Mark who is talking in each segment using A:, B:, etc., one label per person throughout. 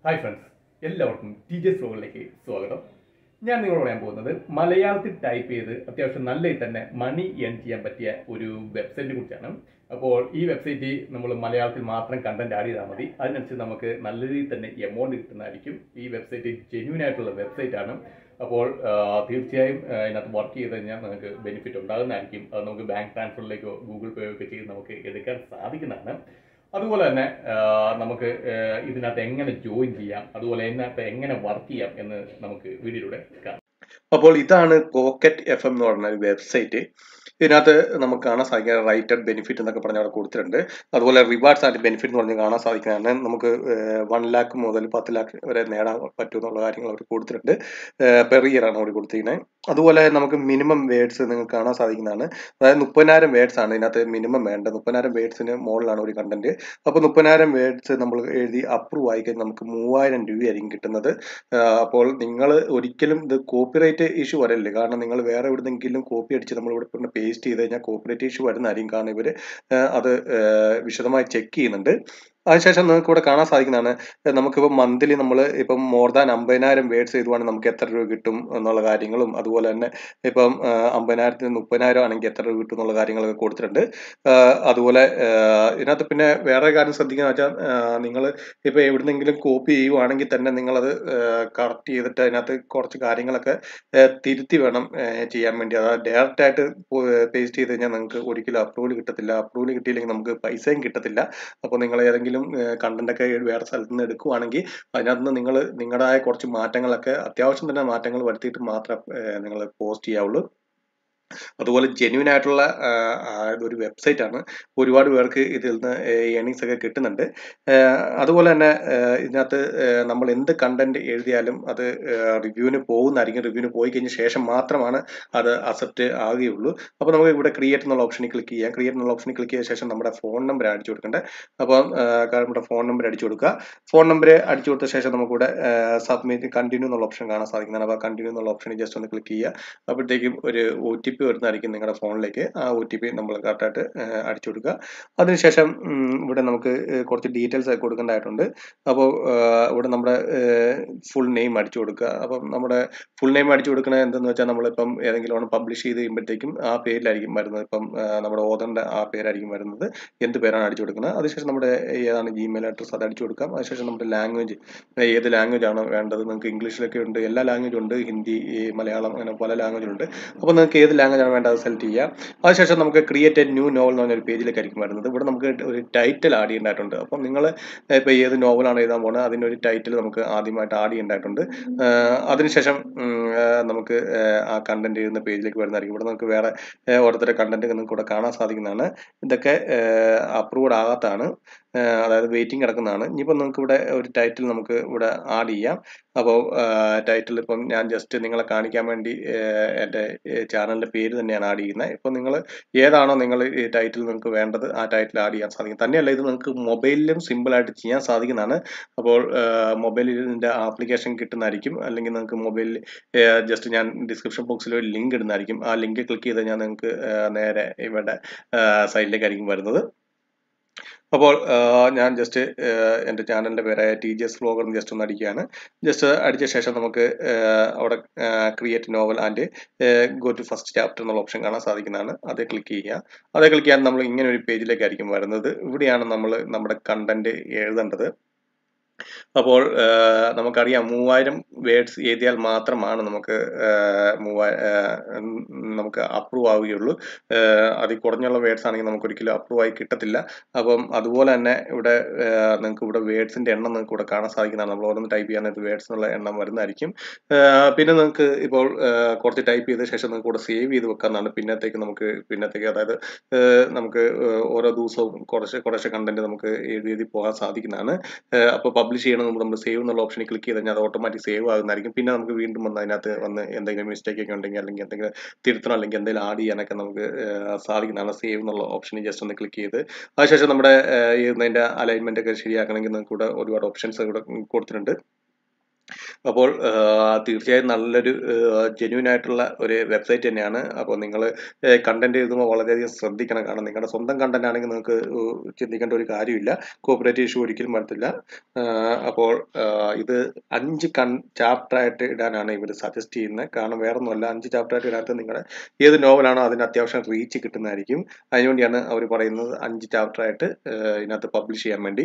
A: hi friends എല്ലാവർക്കും T J ഫ്ലോറിലേക്ക് സ്വാഗതം ഞാൻ നിങ്ങളോട് പറയാൻ പോകുന്നത് മലയാളത്തിൽ ടൈപ്പ് ചെയ്ത് അത്യാവശ്യം നല്ല രീതിയിൽ തന്നെ മണി ഏൺ ചെയ്യാൻ പറ്റിയ ഒരു വെബ്സൈറ്റിനെ കുറിച്ചാണ് അപ്പോൾ ഈ വെബ്സൈറ്റ് നമ്മൾ മലയാളത്തിൽ മാത്രം കണ്ടന്റ് ആഡ് ചെയ്താൽ മതി അതിനനുസരിച്ച് നമുക്ക് നല്ല രീതിയിൽ തന്നെ എമൗണ്ട് കിട്ടുന്നതായിരിക്കും ഈ വെബ്സൈറ്റ് ജെന്യൂൻ ആയിട്ടുള്ള വെബ്സൈറ്റ് ആണ് അപ്പോൾ ആ, തീർച്ചയായും ആ, ഇതിനകത്ത് വർക്ക് ചെയ്ത് കഴിഞ്ഞാൽ നമുക്ക് ബെനിഫിറ്റ് ഉണ്ടാകുന്നതായിരിക്കും അത് നമുക്ക് ബാങ്ക് ട്രാൻസ്ഫറിലേക്കോ ഗൂഗിൾ പേ ഒക്കെ ചെയ്ത് നമുക്ക് എടുക്കാൻ സാധിക്കുന്നതാണ് അതുപോലെ തന്നെ ആ, നമുക്ക് ആ, ഇതിനകത്ത് എങ്ങനെ ജോയിൻ ചെയ്യാം അതുപോലെ ഇതിനകത്ത് എങ്ങനെ വർക്ക് ചെയ്യാം എന്ന് നമുക്ക് വീഡിയോയിലൂടെ കാണാം
B: അപ്പോൾ ഇതാണ് പോക്കറ്റ് എഫ് എം എന്ന് പറഞ്ഞ ഒരു വെബ്സൈറ്റ് ഇതിനകത്ത് നമുക്ക് കാണാൻ സാധിക്കുന്ന റൈറ്റഡ് ബെനിഫിറ്റ് എന്നൊക്കെ പറഞ്ഞ് അവിടെ കൊടുത്തിട്ടുണ്ട് അതുപോലെ റിവാർഡ്സ് ആൻഡ് ബെനിഫിറ്റ് എന്ന് പറഞ്ഞ് കാണാൻ സാധിക്കുന്നതാണ് നമുക്ക് വൺ ലാക്ക് മുതൽ പത്ത് ലാക്ക് വരെ നേടാൻ പറ്റും എന്നുള്ള കാര്യങ്ങൾ അവർ കൊടുത്തിട്ടുണ്ട് പെർ ഇയർ ആണ് അവർ കൊടുത്തിരിക്കുന്നത് അതുപോലെ നമുക്ക് മിനിമം വേർഡ്സ് നിങ്ങൾക്ക് കാണാൻ സാധിക്കുന്നതാണ് അതായത് മുപ്പതിനായിരം വേർഡ്സ് ആണ് ഇതിനകത്ത് മിനിമം വേണ്ടത് മുപ്പതിനായിരം വേർഡ്സിന് മുകളിലാണ് ഒരു കണ്ടന്റ് അപ്പോൾ മുപ്പതിനായിരം വേർഡ്സ് നമ്മൾ എഴുതി അപ്രൂവ് ആയി കഴിഞ്ഞാൽ നമുക്ക് മൂവായിരം രൂപയായിരിക്കും കിട്ടുന്നത് ആഹ് അപ്പോൾ നിങ്ങൾ ഒരിക്കലും ഇത് കോപ്പിറൈറ്റ് ഇഷ്യൂ വരല്ലേ കാരണം നിങ്ങൾ വേറെ എവിടുന്നെങ്കിലും കോപ്പി അടിച്ച് നമ്മൾ ഇവിടെ പിന്നെ പേസ്റ്റ് ചെയ്ത് കഴിഞ്ഞാൽ കോപ്പിറൈറ്റ് ഇഷ്യൂ വരുന്നതായിരിക്കും കാരണം ഇവർ അത് ആഹ് വിശദമായി ചെക്ക് ചെയ്യുന്നുണ്ട് അതിനുശേഷം നിങ്ങൾക്ക് ഇവിടെ കാണാൻ സാധിക്കുന്നതാണ് ഏഹ് നമുക്കിപ്പോൾ മന്ത്ലി നമ്മൾ ഇപ്പം മോർ ദാൻ അമ്പതിനായിരം വേർഡ്സ് ചെയ്തുവാണെങ്കിൽ നമുക്ക് എത്ര രൂപ കിട്ടും എന്നുള്ള കാര്യങ്ങളും അതുപോലെ തന്നെ ഇപ്പം ആഹ് അമ്പതിനായിരത്തിന് മുപ്പതിനായിരം ആണെങ്കിൽ എത്ര രൂപ കിട്ടും എന്നുള്ള കാര്യങ്ങളൊക്കെ കൊടുത്തിട്ടുണ്ട് ആഹ് അതുപോലെ ആഹ് ഇതിനകത്ത് പിന്നെ വേറെ കാര്യം ശ്രദ്ധിക്കുക വെച്ചാൽ നിങ്ങൾ ഇപ്പോൾ എവിടുന്നെങ്കിലും കോപ്പി ചെയ്യുവാണെങ്കിൽ തന്നെ നിങ്ങളത് കറക്റ്റ് ചെയ്തിട്ട് അതിനകത്ത് കുറച്ച് കാര്യങ്ങളൊക്കെ ഏഹ് തിരുത്തി വേണം ഏഹ് ചെയ്യാൻ വേണ്ടി അതായത് ഡയറക്റ്റ് ആയിട്ട് പേസ്റ്റ് ചെയ്ത് കഴിഞ്ഞാൽ നിങ്ങൾക്ക് ഒരിക്കലും അപ്രൂവൽ കിട്ടത്തില്ല അപ്രൂവൽ കിട്ടിയില്ലെങ്കിൽ നമുക്ക് പൈസയും കിട്ടത്തില്ല അപ്പോൾ നിങ്ങൾ ഏതെങ്കിലും കണ്ടന്റ് ഒക്കെ വേറെ സ്ഥലത്ത് നിന്ന് എടുക്കുവാണെങ്കിൽ അതിനകത്ത് നിന്ന് നിങ്ങൾ നിങ്ങളുടേതായ കുറച്ച് മാറ്റങ്ങളൊക്കെ അത്യാവശ്യം തന്നെ മാറ്റങ്ങൾ വരുത്തിയിട്ട് മാത്രം നിങ്ങൾ പോസ്റ്റ് ചെയ്യാവുള്ളൂ അതുപോലെ ജെന്യൂൻ ആയിട്ടുള്ള ആ, ആ, ഒരു വെബ്സൈറ്റ് ആണ് ഒരുപാട് പേർക്ക് ഇതിൽ നിന്ന് ഏണിങ്സ് ഒക്കെ കിട്ടുന്നുണ്ട് ഏഹ് അതുപോലെ തന്നെ ഏഹ് ഇതിനകത്ത് ഏഹ് നമ്മൾ എന്ത് കണ്ടന്റ് എഴുതിയാലും അത് റിവ്യൂവിന് പോകുന്നതായിരിക്കും റിവ്യൂവിന് പോയി കഴിഞ്ഞ ശേഷം മാത്രമാണ് അത് അക്സെപ്റ്റ് ആകുകയുള്ളൂ അപ്പോൾ നമുക്ക് ഇവിടെ ക്രിയേറ്റ് എന്നുള്ള ഓപ്ഷനിൽ ക്ലിക്ക് ചെയ്യാം ക്രിയേറ്റ് എന്നുള്ള ഓപ്ഷനിൽ ക്ലിക്ക് ചെയ്ത ശേഷം നമ്മുടെ ഫോൺ നമ്പർ അടിച്ചു കൊടുക്കേണ്ടത് അപ്പം ഏഹ് നമ്മുടെ ഫോൺ നമ്പർ അടിച്ചു കൊടുക്കുക ഫോൺ നമ്പർ അടിച്ചു കൊടുത്ത ശേഷം നമുക്കിവിടെ സബ്മിറ്റ് കണ്ടിന്യൂ എന്നുള്ള ഓപ്ഷൻ കാണാൻ സാധിക്കുന്നതാണ് അപ്പോൾ കണ്ടിന്യൂ എന്നുള്ള ഓപ്ഷനിൽ ജസ്റ്റ് ഒന്ന് ക്ലിക്ക് ചെയ്യുക അപ്പോഴത്തേക്കും ഒരു ഒ ടി പി വരുന്നതായിരിക്കും നിങ്ങളുടെ ഫോണിലേക്ക് ആ ഒ ടി പി നമ്മൾ കറക്റ്റായിട്ട് അടിച്ചു കൊടുക്കുക അതിനുശേഷം ഉം, ഇവിടെ നമുക്ക് ഏഹ് കുറച്ച് ഡീറ്റെയിൽസ് ഒക്കെ കൊടുക്കേണ്ടതായിട്ടുണ്ട് അപ്പോൾ ഇവിടെ നമ്മുടെ ഫുൾ നെയിം അടിച്ചു കൊടുക്കുക അപ്പം നമ്മുടെ ഫുൾ നെയിം അടിച്ചു കൊടുക്കണത് എന്തെന്ന് വെച്ചാൽ നമ്മളിപ്പം ഏതെങ്കിലും പബ്ലിഷ് ചെയ്ത് കഴിയുമ്പോഴത്തേക്കും ആ പേരിലായിരിക്കും വരുന്നത് ഇപ്പം ഏഹ് നമ്മുടെ ഓതറിൻ്റെ ആ പേരായിരിക്കും വരുന്നത് എന്ത് പേരാണ് അടിച്ചു കൊടുക്കുന്നത് അതിനുശേഷം നമ്മുടെ ഏതാണ് ജിമെയിൽ അഡ്രസ്സ് അത് അടിച്ചു കൊടുക്കാം അതിനുശേഷം നമ്മുടെ ലാംഗ്വേജ് ഏത് ലാംഗ്വേജ് ആണ് വേണ്ടത് നിങ്ങൾക്ക് ഇംഗ്ലീഷിലൊക്കെ ഉണ്ട് എല്ലാ ലാംഗ്വേജും ഉണ്ട് ഹിന്ദി ഈ മലയാളം അങ്ങനെ പല ലാംഗ്വേജുണ്ട് അപ്പോൾ നിങ്ങൾക്ക് ഏത് ലാംഗ്വേജ് ആണ് വേണ്ടത് സെലക്ട് ചെയ്യാം അതിനുശേഷം നമുക്ക് ക്രിയേറ്റ് എ ന്യൂ നോവൽ എന്ന് പറഞ്ഞൊരു പേജിലേക്കായിരിക്കും വരുന്നത് ഇവിടെ നമുക്ക് ഒരു ടൈറ്റിൽ ആഡ് ചെയ്യേണ്ടതായിട്ടുണ്ട് അപ്പം നിങ്ങൾ ഇപ്പോൾ ഏത് നോവലാണ് എഴുതാൻ പോകുന്നത് അതിൻ്റെ ഒരു ടൈറ്റിൽ നമുക്ക് ആദ്യമായിട്ട് ആഡ് ചെയ്യേണ്ടതായിട്ടുണ്ട് ആഹ് അതിനുശേഷം ഉം, ആഹ് നമുക്ക് ആഹ് ആ കണ്ടന്റ് എഴുതുന്ന പേജിലേക്ക് വരുന്നതായിരിക്കും ഇവിടെ നമുക്ക് വേറെ ആഹ് ഓരോരുത്തരുടെ കണ്ടന്റ് നിങ്ങൾക്ക് ഇവിടെ കാണാൻ സാധിക്കുന്നതാണ് ഇതൊക്കെ അപ്രൂവ്ഡ് ആകാത്തതാണ് ആഹ് അതായത് വെയിറ്റിംഗ് കിടക്കുന്നതാണ് ഇനിയിപ്പോൾ നിങ്ങൾക്ക് ഇവിടെ ഒരു ടൈറ്റിൽ നമുക്ക് ഇവിടെ ആഡ് ചെയ്യാം അപ്പോൾ ടൈറ്റിൽ ഇപ്പം ഞാൻ ജസ്റ്റ് നിങ്ങളെ കാണിക്കാൻ വേണ്ടി ആഹ് എൻ്റെ ചാനലിൻ്റെ പേര് തന്നെയാണ് ആഡ് ചെയ്യുന്നത് ഇപ്പോൾ നിങ്ങൾ ഏതാണോ നിങ്ങൾ ഈ ടൈറ്റിൽ നിങ്ങൾക്ക് വേണ്ടത് ആ ടൈറ്റിൽ ആഡ് ചെയ്യാൻ സാധിക്കും തന്നെയല്ല ഇത് നിങ്ങൾക്ക് മൊബൈലിലും സിമ്പിളായിട്ട് ചെയ്യാൻ സാധിക്കുന്നതാണ് അപ്പോൾ മൊബൈലിൽ ഇതിൻ്റെ ആപ്ലിക്കേഷൻ കിട്ടുന്നതായിരിക്കും അല്ലെങ്കിൽ നിങ്ങൾക്ക് മൊബൈലിൽ ജസ്റ്റ് ഞാൻ ഡിസ്ക്രിപ്ഷൻ ബോക്സിൽ ഒരു ലിങ്ക് ഇടുന്നതായിരിക്കും ആ ലിങ്ക് ക്ലിക്ക് ചെയ്ത് കഴിഞ്ഞാൽ നിങ്ങൾക്ക് ആഹ് നേരെ ഇവിടെ സൈറ്റിലേക്കായിരിക്കും വരുന്നത് അപ്പോൾ ആഹ് ഞാൻ ജസ്റ്റ് എൻ്റെ ചാനലിൻ്റെ പേരായ T G S vlogger just ഒന്ന് അടിക്കുകയാണ് ജസ്റ്റ് അടിച്ച ശേഷം നമുക്ക് ആഹ് അവിടെ create novel and go to first chapter എന്നുള്ള ഓപ്ഷൻ കാണാൻ സാധിക്കുന്നതാണ് അതേ ക്ലിക്ക് ചെയ്യുക അതേ ക്ലിക്ക് ചെയ്യാൻ നമ്മൾ ഇങ്ങനെ ഒരു പേജിലേക്കായിരിക്കും വരുന്നത് ഇവിടെയാണ് നമ്മൾ നമ്മുടെ കണ്ടന്റ് എഴുതേണ്ടത് അപ്പോൾ ആഹ് നമുക്കറിയാം മൂവായിരം വേർഡ്സ് എഴുതിയാൽ മാത്രമാണ് നമുക്ക് ആഹ് മൂവാ ആഹ് ഉം നമുക്ക് അപ്രൂവ് ആവുകയുള്ളൂ ആഹ് അതിൽ കുറഞ്ഞുള്ള വേർഡ്സ് ആണെങ്കിൽ നമുക്ക് ഒരിക്കലും അപ്രൂവ് ആയി കിട്ടത്തില്ല അപ്പം അതുപോലെ തന്നെ ഇവിടെ നിങ്ങൾക്ക് ഇവിടെ വേർഡ്സിന്റെ എണ്ണം നിങ്ങൾക്ക് ഇവിടെ കാണാൻ സാധിക്കുന്നതാണ് നമ്മൾ ഓരോന്ന് ടൈപ്പ് ചെയ്യാൻ നേരത്ത് വേർഡ്സ് എന്നുള്ള എണ്ണം വരുന്നതായിരിക്കും ആഹ് പിന്നെ നിങ്ങൾക്ക് ഇപ്പോൾ ആഹ് കുറച്ച് ടൈപ്പ് ചെയ്ത ശേഷം നിങ്ങൾക്ക് ഇവിടെ സേവ് ചെയ്ത് വെക്കാവുന്നതാണ് പിന്നത്തേക്ക് നമുക്ക് പിന്നത്തേക്ക് അതായത് ആഹ് നമുക്ക് ആഹ് ഓരോ ദിവസവും കുറച്ച് കുറച്ച് കണ്ടന്റ് നമുക്ക് എഴുതി എഴുതി പോകാൻ സാധിക്കുന്നതാണ് അപ്പോൾ പബ്ലിഷ് ചെയ്യണമെന്ന് മുമ്പ് നമ്മൾ സേവ് എന്നുള്ള ഓപ്ഷനിൽ ക്ലിക്ക് ചെയ്ത് കഴിഞ്ഞാൽ അത് ഓട്ടോമാറ്റിക് സേവ് ആകുന്നതായിരിക്കും പിന്നെ നമുക്ക് വീണ്ടും വന്ന് അതിനകത്ത് വന്ന് എന്തെങ്കിലും മിസ്റ്റേക്ക് ഒക്കെ ഉണ്ടെങ്കിൽ അല്ലെങ്കിൽ എന്തെങ്കിലും തിരുത്തണം അല്ലെങ്കിൽ എന്തെങ്കിലും ആഡ് ചെയ്യാനൊക്കെ നമുക്ക് ആഹ് സാധിക്കുന്നതാണ് സേവ് എന്നുള്ള ഓപ്ഷനിൽ ജസ്റ്റ് ഒന്ന് ക്ലിക്ക് ചെയ്ത് അതിനുശേഷം നമ്മുടെ ആഹ് എഴുതുന്നതിന്റെ അലൈൻമെന്റ് ഒക്കെ ശരിയാക്കണമെങ്കിൽ നമുക്ക് ഇവിടെ ഒരുപാട് ഓപ്ഷൻസ് ഇവിടെ കൊടുത്തിട്ടുണ്ട് അപ്പോൾ ആ, തീർച്ചയായും നല്ലൊരു ജെന്യൂൻ ആയിട്ടുള്ള ഒരു വെബ്സൈറ്റ് തന്നെയാണ് അപ്പോൾ നിങ്ങൾ കണ്ടന്റ് എഴുതുമ്പോൾ വളരെയധികം ശ്രദ്ധിക്കണം കാരണം നിങ്ങളുടെ സ്വന്തം കണ്ടന്റ് ആണെങ്കിൽ നിങ്ങൾക്ക് ഏഹ്, ചിന്തിക്കേണ്ട ഒരു കാര്യമില്ല കോപ്പറേറ്റ് ഇഷ്യൂ ഒരിക്കലും വരത്തില്ല ആ, അപ്പോൾ ആ, ഇത് അഞ്ച് കൺ ചാപ്റ്റർ ആയിട്ട് ഇടാനാണ് ഇവർ സജസ്റ്റ് ചെയ്യുന്നത് കാരണം വേറെ ഒന്നുമല്ല അഞ്ച് ചാപ്റ്റർ ആയിട്ട് ഇതിനകത്ത് നിങ്ങളുടെ ഏത് നോവലാണോ അതിന് അത്യാവശ്യം റീച്ച് കിട്ടുന്നതായിരിക്കും അതിനുവേണ്ടിയാണ് അവർ പറയുന്നത് അഞ്ച് ചാപ്റ്റർ ആയിട്ട് ഏഹ്, ഇതിനകത്ത് പബ്ലിഷ് ചെയ്യാൻ വേണ്ടി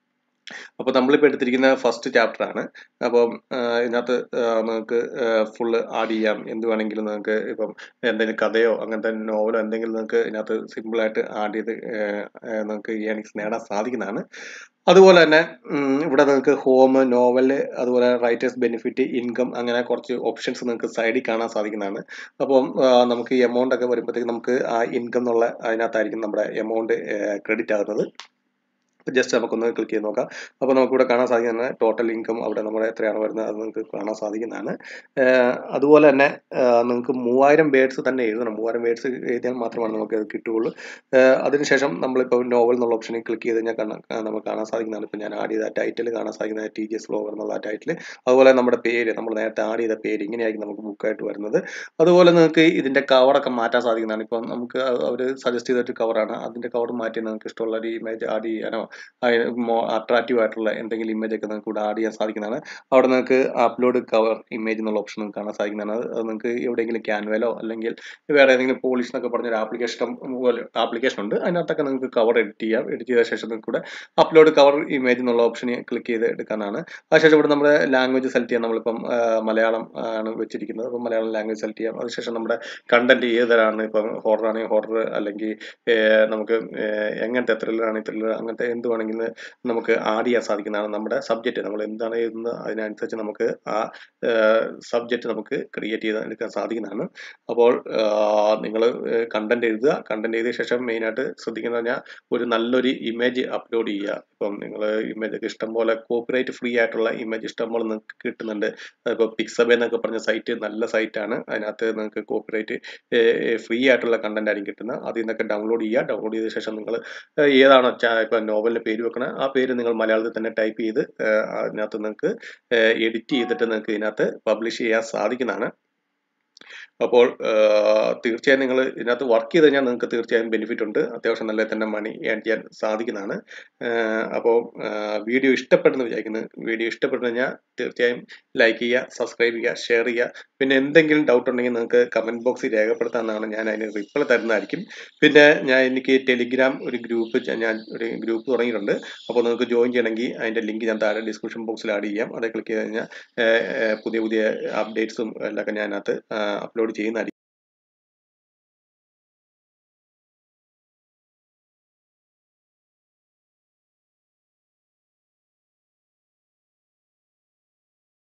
B: അപ്പോൾ നമ്മളിപ്പോൾ എടുത്തിരിക്കുന്ന ഫസ്റ്റ് ചാപ്റ്റർ ആണ് അപ്പം ആ, ഇതിനകത്ത് നിങ്ങൾക്ക് ഫുള്ള് ആഡ് ചെയ്യാം എന്ത് വേണമെങ്കിലും നിങ്ങൾക്ക് ഇപ്പം എന്തെങ്കിലും കഥയോ അങ്ങനത്തെ നോവലോ എന്തെങ്കിലും നിങ്ങൾക്ക് ഇതിനകത്ത് സിമ്പിളായിട്ട് ആഡ് ചെയ്ത് നിങ്ങൾക്ക് ഏണിങ്സ് നേടാൻ സാധിക്കുന്നതാണ് അതുപോലെ തന്നെ ഉം, ഇവിടെ നിങ്ങൾക്ക് ഹോം നോവൽ അതുപോലെ റൈറ്റേഴ്സ് ബെനിഫിറ്റ് ഇൻകം അങ്ങനെ കുറച്ച് ഓപ്ഷൻസ് നിങ്ങൾക്ക് സൈഡിൽ കാണാൻ സാധിക്കുന്നതാണ് അപ്പം ആ, നമുക്ക് ഈ എമൗണ്ട് ഒക്കെ വരുമ്പോഴത്തേക്ക് നമുക്ക് ആ ഇൻകം എന്നുള്ള അതിനകത്തായിരിക്കും നമ്മുടെ എമൗണ്ട് ക്രെഡിറ്റ് ആകുന്നത് ജസ്റ്റ് നമുക്കൊന്ന് ക്ലിക്ക് ചെയ്ത് നോക്കാം അപ്പോൾ നമുക്കിവിടെ കാണാൻ സാധിക്കുന്ന ടോട്ടൽ ഇൻകം അവിടെ നമ്മുടെ എത്രയാണ് വരുന്നത് അത് നിങ്ങൾക്ക് കാണാൻ സാധിക്കുന്നതാണ് ഏഹ് അതുപോലെ തന്നെ ഏഹ് നിങ്ങൾക്ക് മൂവായിരം വേർഡ്സ് തന്നെ എഴുതണം മൂവായിരം വേർഡ്സ് എഴുതിയാൽ മാത്രമാണ് നമുക്ക് അത് കിട്ടുകയുള്ളൂ ഏഹ് അതിനുശേഷം നമ്മളിപ്പോൾ നോവൽ എന്നുള്ള ഓപ്ഷനിൽ ക്ലിക്ക് ചെയ്ത് കഴിഞ്ഞാൽ കാണാൻ ആ, നമുക്ക് കാണാൻ സാധിക്കുന്നതാണ് ഇപ്പോൾ ഞാൻ ആഡ് ചെയ്ത ടൈറ്റിൽ കാണാൻ സാധിക്കുന്നത് ടി ജി എസ് ഫ്ലോവർ എന്നുള്ള ടൈറ്റിൽ അതുപോലെ നമ്മുടെ പേര് നമ്മൾ നേരത്തെ ആഡ് ചെയ്ത പേര് ഇങ്ങനെയായിരിക്കും നമുക്ക് ബുക്കായിട്ട് വരുന്നത് അതുപോലെ നിങ്ങൾക്ക് ഇതിൻ്റെ കവറൊക്കെ മാറ്റാൻ സാധിക്കുന്നതാണ് ഇപ്പം നമുക്ക് അവർ സജസ്റ്റ് ചെയ്തിട്ട് കവറാണ് അതിൻ്റെ കവർ മാറ്റി നിങ്ങൾക്ക് ഇഷ്ടമുള്ള ഒരു ഇമേജ് ആഡ് ചെയ്യാനോ അട്രാക്റ്റീവ് ആയിട്ടുള്ള എന്തെങ്കിലും ഇമേജ് ഒക്കെ നിങ്ങൾക്ക് ഇവിടെ ആഡ് ചെയ്യാൻ സാധിക്കുന്നതാണ് അവിടെ നിങ്ങൾക്ക് അപ്ലോഡ് കവർ ഇമേജ് എന്നുള്ള ഓപ്ഷൻ നിങ്ങൾക്ക് കാണാൻ സാധിക്കുന്നതാണ് അത് അത് നിങ്ങൾക്ക് എവിടെയെങ്കിലും ക്യാൻവലോ അല്ലെങ്കിൽ വേറെ ഏതെങ്കിലും പോളിഷ് എന്നൊക്കെ പറഞ്ഞൊരു ആപ്ലിക്കേഷൻ പോലെ ആപ്ലിക്കേഷൻ ഉണ്ട് അതിനകത്തൊക്കെ നിങ്ങൾക്ക് കവർ എഡിറ്റ് ചെയ്യാം എഡിറ്റ് ചെയ്ത ശേഷം നിങ്ങൾക്ക് ഇവിടെ അപ്ലോഡ് കവർ ഇമേജ് എന്നുള്ള ഓപ്ഷന് ക്ലിക്ക് ചെയ്ത് എടുക്കാനാണ് അതിനുശേഷം ഇവിടെ നമ്മുടെ ലാംഗ്വേജ് സെലക്ട് ചെയ്യാം നമ്മളിപ്പം ആ, മലയാളം ആണ് വെച്ചിരിക്കുന്നത് അപ്പം മലയാളം ലാംഗ്വേജ് സെലക്ട് ചെയ്യാം അതിനുശേഷം നമ്മുടെ കണ്ടന്റ് ഏത് തരാണ് ഇപ്പം ഹോറർ ആണെങ്കിൽ ഹോറർ അല്ലെങ്കിൽ ഏഹ്, നമുക്ക് ഏഹ്, എങ്ങനത്തെ ത്രില്ലറാണെങ്കിൽ ത്രില്ലർ അങ്ങനത്തെ എന്ത് വേണമെങ്കിലും നമുക്ക് ആഡ് ചെയ്യാൻ സാധിക്കുന്നതാണ് നമ്മുടെ സബ്ജക്റ്റ് നമ്മൾ എന്താണ് എഴുതുന്നത് അതിനനുസരിച്ച് നമുക്ക് ആ സബ്ജക്റ്റ് നമുക്ക് ക്രിയേറ്റ് ചെയ്ത് എടുക്കാൻ സാധിക്കുന്നതാണ് അപ്പോൾ നിങ്ങൾ കണ്ടന്റ് എഴുതുക കണ്ടന്റ് എഴുതിയ ശേഷം മെയിനായിട്ട് ശ്രദ്ധിക്കുന്നത് പറഞ്ഞാൽ ഒരു നല്ലൊരു ഇമേജ് അപ്ലോഡ് ചെയ്യുക ഇപ്പം നിങ്ങൾ ഇമേജ് ഒക്കെ ഇഷ്ടംപോലെ കോപ്പിറൈറ്റ് ഫ്രീ ആയിട്ടുള്ള ഇമേജ് ഇഷ്ടംപോലെ നിങ്ങൾക്ക് കിട്ടുന്നുണ്ട് ഇപ്പോൾ പിക്സബേ എന്നൊക്കെ പറഞ്ഞ സൈറ്റ് നല്ല സൈറ്റാണ് അതിനകത്ത് നിങ്ങൾക്ക് കോപ്പിറൈറ്റ് ഫ്രീ ആയിട്ടുള്ള കണ്ടന്റ് ആയിരിക്കും കിട്ടുന്നത് അതിൽ നിന്നൊക്കെ ഡൗൺലോഡ് ചെയ്യുക ഡൗൺലോഡ് ചെയ്ത ശേഷം നിങ്ങൾ ഏതാണോ ഇപ്പം നോവലിൻ്റെ പേര് വെക്കണത് ആ പേര് നിങ്ങൾ മലയാളത്തിൽ തന്നെ ടൈപ്പ് ചെയ്ത് ഏഹ്, അതിനകത്ത് നിങ്ങൾക്ക് എഡിറ്റ് ചെയ്തിട്ട് നിങ്ങൾക്ക് ഇതിനകത്ത് പബ്ലിഷ് ചെയ്യാൻ സാധിക്കുന്നതാണ് അപ്പോൾ ആഹ്, തീർച്ചയായും നിങ്ങൾ ഇതിനകത്ത് വർക്ക് ചെയ്ത് കഴിഞ്ഞാൽ നിങ്ങൾക്ക് തീർച്ചയായും ബെനിഫിറ്റ് ഉണ്ട് അത്യാവശ്യം നല്ല തന്നെ മണി ഏൺ ചെയ്യാൻ സാധിക്കുന്നതാണ് ആഹ്, അപ്പോൾ ആഹ്, വീഡിയോ ഇഷ്ടപ്പെടുന്നു വിചാരിക്കുന്നു വീഡിയോ ഇഷ്ടപ്പെട്ടു കഴിഞ്ഞാൽ തീർച്ചയായും ലൈക്ക് ചെയ്യുക സബ്സ്ക്രൈബ് ചെയ്യുക ഷെയർ ചെയ്യുക പിന്നെ എന്തെങ്കിലും ഡൗട്ട് ഉണ്ടെങ്കിൽ നിങ്ങൾക്ക് കമൻറ്റ് ബോക്സിൽ രേഖപ്പെടുത്താമെന്നാണ് ഞാൻ അതിന് റിപ്ലൈ തരുന്നതായിരിക്കും പിന്നെ ഞാൻ എനിക്ക് ടെലിഗ്രാം ഒരു ഗ്രൂപ്പ് ഞാൻ ഒരു ഗ്രൂപ്പ് തുടങ്ങിയിട്ടുണ്ട് അപ്പോൾ നിങ്ങൾക്ക് ജോയിൻ ചെയ്യണമെങ്കിൽ അതിൻ്റെ ലിങ്ക് ഞാൻ താഴെ ഡിസ്ക്രിപ്ഷൻ ബോക്സിൽ ആഡ് ചെയ്യാം അത് ക്ലിക്ക് ചെയ്ത് കഴിഞ്ഞാൽ ഏഹ്, ഏഹ്, പുതിയ പുതിയ അപ്ഡേറ്റ്സും എല്ലാം ഞാൻ അതിനകത്ത് അപ്ലോഡ് ചെയ്യുന്നതായിരിക്കും